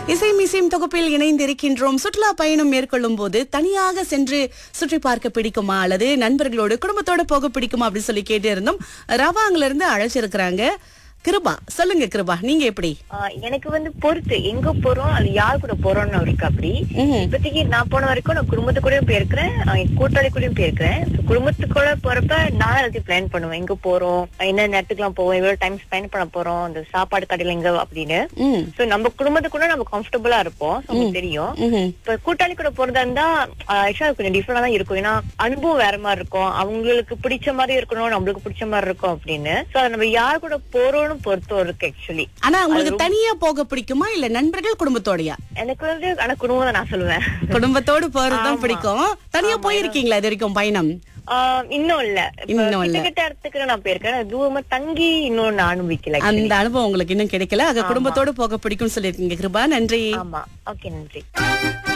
இசை மிசையும் தொகுப்பில் இணைந்திருக்கின்றோம் சுற்றுலா பயணம் மேற்கொள்ளும் போது தனியாக சென்று சுற்றி பார்க்க பிடிக்குமா அல்லது நண்பர்களோடு குடும்பத்தோட போக பிடிக்குமா அப்படின்னு சொல்லி கேட்டு இருந்தோம் ரவாங்ல இருந்து அழைச்சிருக்கிறாங்க கிருபா சொல்லுங்க கிருபா நீங்க எப்படி ஆஹ் எனக்கு வந்து பொறுத்து எங்க போறோம் அது யார் கூட போறோம்னு இருக்கு அப்படி ம்ஹும். இப்போதைக்கு நான் போன வரைக்கும் நான் குடும்பத்து கூடயும் போயிருக்கிறேன் ஆஹ் என் கூட்டாளி கூடயும் போயிருக்கிறேன் So, குடும்பத்து கூட போறப்ப நான் எல்லாத்தையும் பிளான் பண்ணுவேன் எங்க போறோம் என்ன நேரத்துக்குலாம் போவோம் எவ்வளவு டைம் ஸ்பெண்ட் பண்ண போறோம் அந்த சாப்பாடு கடையில எங்க அப்படின்னு ம் சோ நம்ம குடும்பத்து கூட நம்ம கம்ஃபர்டபுளா இருப்போம் So, நமக்கு தெரியும் ம்ஹும். இப்ப கூட்டாளி கூட போறதா இருந்தா ஆக்சுவலா கொஞ்சம் டிஃபரெண்டா தான் இருக்கும் ஏன்னா அனுபவம் வேற மாதிரி இருக்கும் அவங்களுக்கு பிடிச்ச மாதிரி இருக்கணும் நம்மளுக்கு பிடிச்ச மாதிரி இருக்கும் அப்படின்னு சோ அதை நம்ம யார் கூட போறோம்னு பொறுத்தும் இருக்கு ஆக்சுவலி ஆனா உங்களுக்கு தனியா போக பிடிக்குமா இல்ல நண்பர்கள் குடும்பத்தோடயா எனக்கு வந்து ஆனா குடும்பம் தான் நான் சொல்லுவேன் குடும்பத்தோடு போறதுதான் பிடிக்கும் தனியா போயிருக்கீங்களா இது வரைக்கும் பயணம் ஆஹ் இன்னும் இல்ல இப்ப இன்னும் இல்ல. கிட்ட கிட்ட இடத்துக்கு நான் போயிருக்கேன் ஆனா தூரமா தங்கி இன்னும் நான் அனுபவிக்கல actually. அந்த அனுபவம் உங்களுக்கு இன்னும் கிடைக்கல ஆக குடும்பத்தோடு போக பிடிக்கும்னு சொல்லிருக்கீங்க கிருபா நன்றி ஆமா ஓகே நன்றி